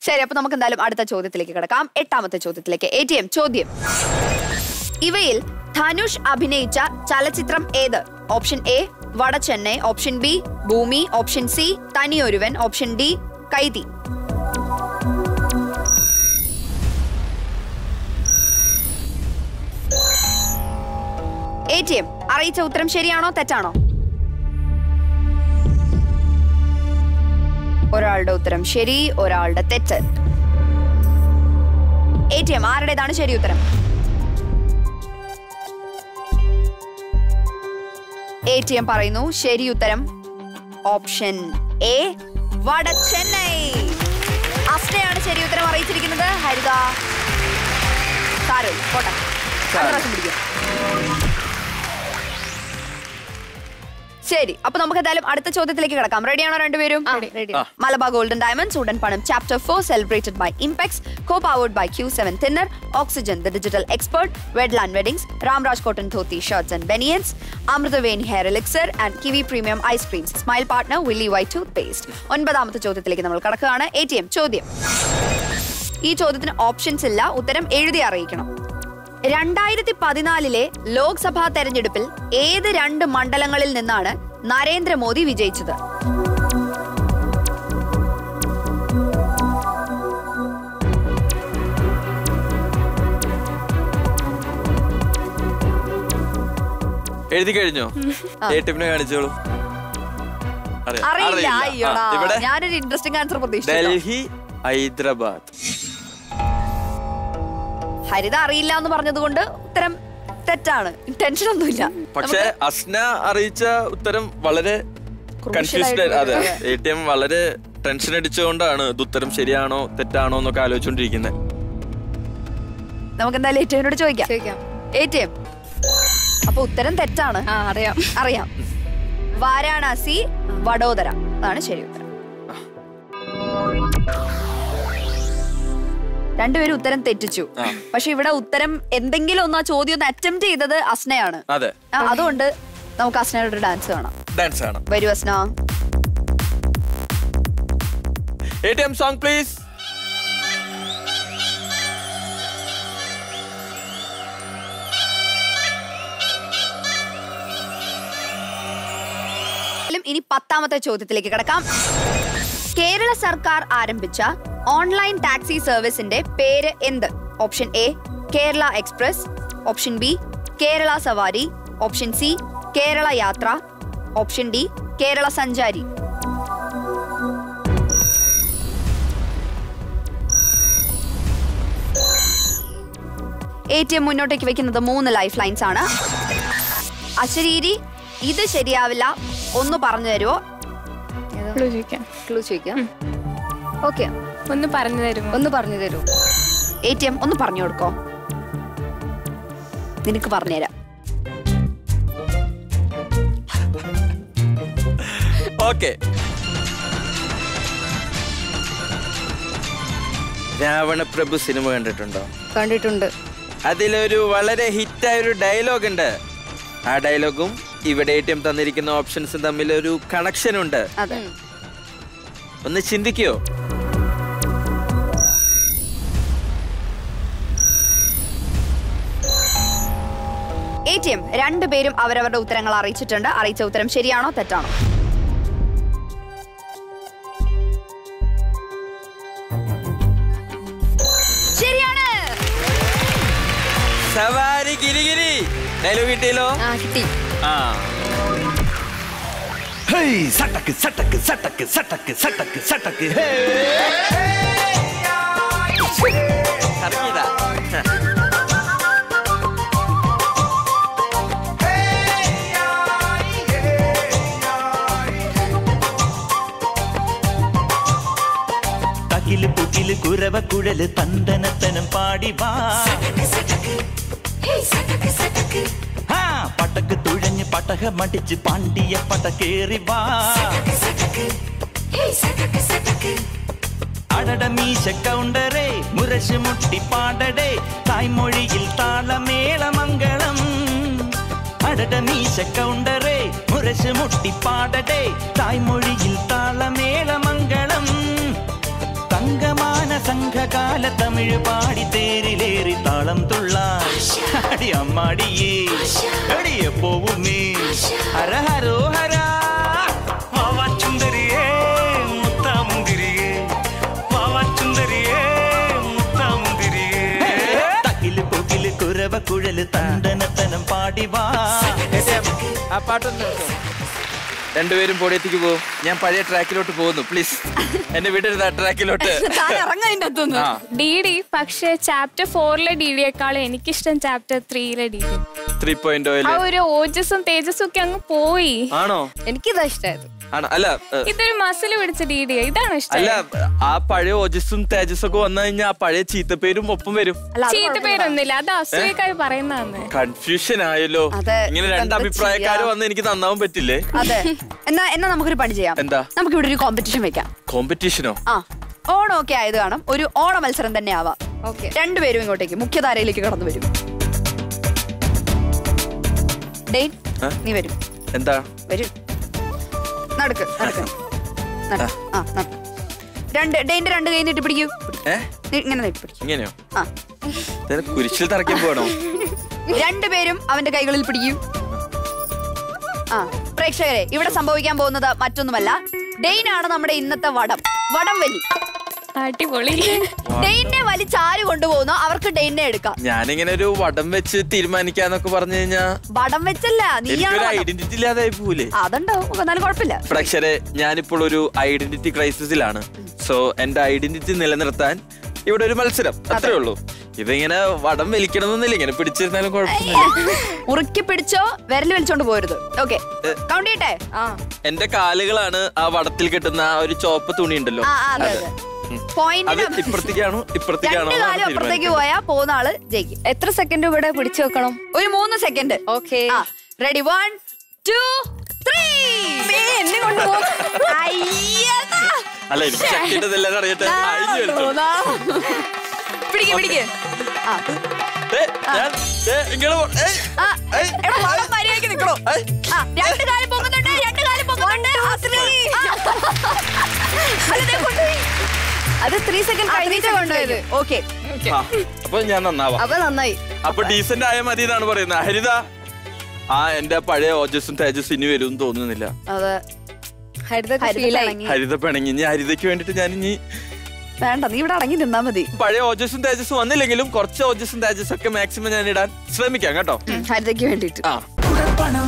ശരി അപ്പൊ നമുക്ക് എന്തായാലും അടുത്ത ചോദ്യത്തിലേക്ക് കിടക്കാം എട്ടാമത്തെ ചോദ്യത്തിലേക്ക് എ ടി എം ചോദ്യം ഇവയിൽ ധനുഷ് അഭിനയിച്ച ചലച്ചിത്രം ഏത് option A Vada Chennai option B Bhoomi option C Thanioruvan option D Kaithi A T M അറിയിച്ച ഉത്തരം ശരിയാണോ തെറ്റാണോ ഒരാളുടെ ഉത്തരം ശരി ഒരാളുടെ തെറ്റ് എ ടി എം ആരുടേതാണ് ശരി ഉത്തരം എ ടി എം പറയുന്നു ശരി ഉത്തരം ഓപ്ഷൻ എ വട ചെന്നൈ അസ്നയാണ് ശരി ഉത്തരം അറിയിച്ചിരിക്കുന്നത് ഹരിത സാരോ പോട്ടെ അടുത്ത പ്രാവശ്യം പിടിക്കും ശരി അപ്പൊ നമുക്ക് എന്തായാലും അടുത്ത ചോദ്യത്തിലേക്ക് കിടക്കാം റെഡിയാണോ രണ്ടുപേരും മലബാർ ഗോൾഡൻ ഡയമണ്ട്സ് ഉടൻ പണം chapter four celebrated by impex co powered by Q seven thinner oxygen the digital expert wedland weddings Ramraj cotton dhoti shirts and banians Amruthaveni hair elixir and kiwi premium ice creams smile partner വില്ലി white toothpaste ഒൻപതാമത്തെ ചോദ്യത്തിലേക്ക് നമ്മൾ കടക്കുകയാണ് A T M ചോദ്യം ഈ ചോദ്യത്തിന് options ഇല്ല ഉത്തരം എഴുതി അറിയിക്കണം രണ്ടായിരത്തി പതിനാലിലെ ലോക്സഭാ തെരഞ്ഞെടുപ്പിൽ ഏത് രണ്ട് മണ്ഡലങ്ങളിൽ നിന്നാണ് നരേന്ദ്രമോദി വിജയിച്ചത് എഴുതി കഴിഞ്ഞോ ഏട്ടിപ്പിനെ കാണിച്ചോളൂ അറിയാം. അറിയില്ല അറിയില്ല. ആ, അയ്യോടാ ഇവിടെ ഞാനൊരു ഇൻട്രസ്റ്റിംഗ് ആൻസർ പ്രതീക്ഷിച്ചു ഡൽഹി ഹൈദരാബാദ് ഹരിത അറിയില്ല എന്ന് പറഞ്ഞതുകൊണ്ട് ഉത്തരം തെറ്റാണ് ടെൻഷൻ ഒന്നുമില്ല പക്ഷെ അസ്ന അറിയിച്ച ഉത്തരം വളരെ Crucial കൺഫ്യൂസ്ഡ് ആയിട്ടുള്ള അതെ എ ടി എം വളരെ ടെൻഷൻ അടിച്ചുകൊണ്ടാണ് ഇത് ഉത്തരം ശരിയാണോ തെറ്റാണോ എന്നൊക്കെ ആലോചിച്ചോണ്ടിരിക്കുന്നത് നമുക്ക് എന്തായാലും ഏറ്റവും ചോദിക്കാം ചോദിക്കാം എ ടി എം അപ്പൊ ഉത്തരം തെറ്റാണ് ആ അറിയാം അറിയാം വാരാണസി വഡോദര അതാണ് ശരി ഉത്തരം രണ്ടുപേരും ഉത്തരം തെറ്റിച്ചു ആ. പക്ഷെ ഇവിടെ ഉത്തരം എന്തെങ്കിലും ഒന്ന് ആ ചോദ്യം ഒന്ന് അറ്റംപ്റ്റ് ചെയ്തത് അസ്നയാണ് അതെ ആ, അതുകൊണ്ട് നമുക്ക് അസ്നയുടെ ഒരു ഡാൻസ് കാണാം ഡാൻസ് ആണ് വരൂ Asna A T M song please ഇനി പത്താമത്തെ ചോദ്യത്തിലേക്ക് കിടക്കാം കേരള സർക്കാർ ആരംഭിച്ച ഓൺലൈൻ ടാക്സി സർവീസിന്റെ പേര് എന്ത് option A Kerala express option B Kerala Savari option C Kerala യാത്ര ഓപ്ഷൻ ഡി കേരള സഞ്ചാരി എ ടി എം മുന്നോട്ടേക്ക് വെക്കുന്നത് മൂന്ന് ലൈഫ് ലൈൻസ് ആണ് അശരീരി ഇത് ശരിയാവില്ല ഒന്ന് പറഞ്ഞു തരുമോ ക്ലൂ ചോദിക്കാം ക്ലൂ ചോദിക്കാം ഓക്കെ ഒന്ന് പറഞ്ഞു തരുമോ ഒന്ന് പറഞ്ഞു തരൂ എ ടി എം ഒന്ന് പറഞ്ഞു കൊടുക്കോ നിനക്ക് പറഞ്ഞുതരാം ഓക്കെ രാവണപ്രഭു സിനിമ കണ്ടിട്ടുണ്ടോ കണ്ടിട്ടുണ്ട് അതിലൊരു വളരെ ഹിറ്റായ ഒരു ഡയലോഗ് ഉണ്ട് ആ ഡയലോഗും ഇവിടെ എ ടി എം തന്നിരിക്കുന്ന ഓപ്ഷൻസും തമ്മിൽ ഒരു കണക്ഷൻ ഉണ്ട് അതെ ഒന്ന് ചിന്തിക്കോ എ ടി എം രണ്ടുപേരും അവരവരുടെ ഉത്തരങ്ങൾ അറിയിച്ചിട്ടുണ്ട് അറിയിച്ച ഉത്തരം ശരിയാണോ തെറ്റാണോ ശരിയാണ് സവാരി ഗിരിഗിരി ഡയലോഗ് കിട്ടിയല്ലോ ആ കിട്ടി ആ Hey, സട്ടക്ക് സട്ടക്ക് സട്ടക്ക് സട്ടക്ക് സട്ടക്ക് സട്ടക്ക് ഹേ കറങ്ങിയതാ തകില് പുകില് കുരവ കുഴല് തന്തനത്തനം പാടി വാ ആ, പടക്ക് തുഴഞ്ഞ് പടക മടിച്ച് പാണ്ടിയ പട കേറി വാ അടട മീശ കൗണ്ടറേ മുരശ് മുട്ടി പാടടേ തായ്മൊഴിയിൽ താളമേളമംഗളം അടട മീശ കൗണ്ടറേ മുരശ് മുട്ടി പാടടേ തായ്മൊഴിയിൽ താളമേളമംഗളം തങ്കമാന സംഘകാല തമിഴ് പാടി തേരിലേറി താളം തുള്ളാൻ അടി അമ്മാടിയേ അടി എപ്പോവുമേ ഹര ഹരോ ഹരാ വാവാച്ചുന്തരിയേ മുത്താമുന്തിരിയേ വാവാച്ചുന്തരിയേ മുത്താമുന്തിരിയേ തകില് പുകില് കുരവ കുഴല് തണ്ടനത്തനം പാടി വാ ആ പാട്ടൊന്ന് നിർത്തോ. രണ്ടുപേരും പൊടിയത്തേക്ക് പോകും ഞാൻ പഴയ ട്രാക്കിലോട്ട് പോകുന്നു പ്ലീസ് എന്നെ വിടരുത് ആ ട്രാക്കിലോട്ട് താൻ ഇറങ്ങതിന്റെ അകത്തുനിന്ന് ആ ഡി ഡി പക്ഷെ ചാപ്റ്റർ ഫോറിലെ ഡി ഡിയേക്കാളും എനിക്കിഷ്ടം ചാപ്റ്റർ ത്രീയിലെ ഡി ഡി ത്രീ പോയിന്റ് ആ ഒരു ഓജസും തേജസും ഒക്കെ അങ്ങ് പോയി ആണോ എനിക്കിതാ ഇഷ്ടമായത് ആണോ അല്ല ഏ, ഇതൊരു മസിൽ പിടിച്ച ഡി ഡി ഇതാണ് അല്ല ഇഷ്ടം ആ പഴയ ഓജസ്സും തേജസ്സും ഒക്കെ വന്നു കഴിഞ്ഞാൽ ആ പഴയ ചീത്തപ്പേരും ഒപ്പം വരും അല്ല അത് ചീത്ത പേരൊന്നുമില്ല അത് അസൂയക്കാർ പറയുന്നതാണ് കൺഫ്യൂഷൻ ആയല്ലോ അതെ, ഇങ്ങനെ എന്താ രണ്ട് അഭിപ്രായക്കാര് ചെയ്യാ? വന്ന് എനിക്ക് നന്നാവാൻ പറ്റില്ലേ അതെ എന്നാ എന്നാ നമുക്കൊരു പണി ചെയ്യാം എന്താ? നമുക്ക് ഇവിടെ ഒരു കോമ്പറ്റീഷൻ വെക്കാം കോമ്പറ്റീഷനോ ആ ഓണം ഒക്കെ ആയത് കാണും ഒരു ഓണ മത്സരം തന്നെ ആവാം ഓക്കെ രണ്ടുപേരും ഇങ്ങോട്ടേക്ക് മുഖ്യധാരയിലേക്ക് കടന്നു വരും ഡെയ്ൻ ആ? നീ വരും എന്താ വരും നടക്ക് നടക്ക് നടക്ക്. ആ നടക്ക്. രണ്ട് ഡെയിന്റെ രണ്ട് കൈ നീട്ടി പിടിക്കൂ ഏ നീ ഇങ്ങനെ നീട്ടി പിടിക്കൂ ഇങ്ങനെയോ ആ ഇതിനെ കുരിശിൽ തറയ്ക്കാൻ പോകണോ രണ്ടുപേരും അവന്റെ കൈകളിൽ പിടിക്കൂ ആ പ്രേക്ഷകരെ ഇവിടെ സംഭവിക്കാൻ പോകുന്നത് മറ്റൊന്നുമല്ല ഡെയിനാണ് നമ്മുടെ ഇന്നത്തെ വടം വടം വലി അടിപൊളി ഡെയിനെ വലിച്ചാര് കൊണ്ടുപോകുന്നോ അവർക്ക് ഡെയിനെ എടുക്കാം ഞാനിങ്ങനെ ഒരു വടം വെച്ച് തീരുമാനിക്കാന്നൊക്കെ പറഞ്ഞു കഴിഞ്ഞാ വടം വെച്ചല്ല നീയാണ് എനിക്കൊരു വടം. ഐഡന്റിറ്റി ഇല്ലാതായി പോകൂലേ അതുണ്ടാവും എന്നാലും കുഴപ്പമില്ല പ്രേക്ഷരെ ഞാനിപ്പോൾ ഒരു ഐഡന്റിറ്റി ക്രൈസിസിലാണ് സോ എന്റെ ഐഡന്റിറ്റി നിലനിർത്താൻ ഇവിടെ ഒരു മത്സരം അത്രേ ഉള്ളൂ ഇതിങ്ങനെ വടം വലിക്കണമെന്നില്ല ഇങ്ങനെ പിടിച്ചിരുന്നാലും കുഴപ്പമൊന്നുമില്ല മുറുക്കി പിടിച്ചോ വിരൽ വലിച്ചോണ്ട് പോരുത് ഓക്കെ കൗണ്ട് ചെയ്യട്ടെ ആ എന്റെ കാലുകളാണ് ആ വടത്തിൽ കിട്ടുന്ന ആ ഒരു ചോപ്പ് തുണി ഉണ്ടല്ലോ ആ, ആ, അതെ, അത്. അതെ. ഉം. അത് പോയിന്റിന് ഇപ്പുറത്തേക്കാണോ ഇപ്പുറത്തേക്കാണോ രണ്ട് എന്നാണ് കാലം അപ്പുറത്തേക്ക് തീരുമാനിക്കുന്നത്. പോയാ പോകുന്ന ആള് ജയിക്കും എത്ര സെക്കൻഡ് ഇവിടെ പിടിച്ചു വെക്കണം ഒരു മൂന്ന് second okay ready one two three എന്നെ കൊണ്ടുപോകും അല്ല എനിക്ക് ശക്തിയുടെ ഇതെല്ലാം അറിയട്ടെ അഴിഞ്ഞു വലിച്ചോ. പിടിക്ക് പിടിക്ക് ആ ഏ, ഞാൻ, ഏ, ഇങ്ങനെ പോ- ഏയ്, ആ, ഏയ്, എടാ, വളം മര്യാദയ്ക്ക് നിക്കണോ? ഏയ്. ആ, രണ്ട് കാലം പൊങ്ങുന്നുണ്ട്, രണ്ട് കാലം പൊങ്ങുന്നുണ്ട്. ആ, three. ആ. അല്ല, ദേ കൊണ്ടുപോയി. അത് ത്രീ സെക്കൻഡ് ആ, three കഴിഞ്ഞിട്ട് seconds കൊണ്ടുപോയത് കഴിഞ്ഞു. Okay. ആ, അപ്പൊ ഞാൻ നന്നാവാം അപ്പൊ നന്നായി അപ്പൊ ഡീസന്റ് ആയ മതി എന്നാണ് പറയുന്നത് ഹരിത ആ എന്റെ പഴയ ഓജസ്സും തേജസ്സും ഇനി വരും തോന്നുന്നില്ല അതെ. ഹരിതൊക്കെ ഹരിത feel ആയി. പിണങ്ങി. ഹരിത പിണങ്ങി ഇനി ഹരിതയ്ക്ക് വേണ്ടിട്ട് ഞാൻ ഇനി വേണ്ട നീ ഇവിടെ അടങ്ങി നിന്നാ മതി പഴയ ഓജസ്സും തേജസ്സും വന്നില്ലെങ്കിലും കുറച്ച് ഓജസ്സും തേജസ്സും ഒക്കെ മാക്സിമം ഞാൻ ഇടാൻ ശ്രമിക്കാം കേട്ടോ ഹരിതയ്ക്ക് വേണ്ടിട്ട് ആ കുടപ്പണം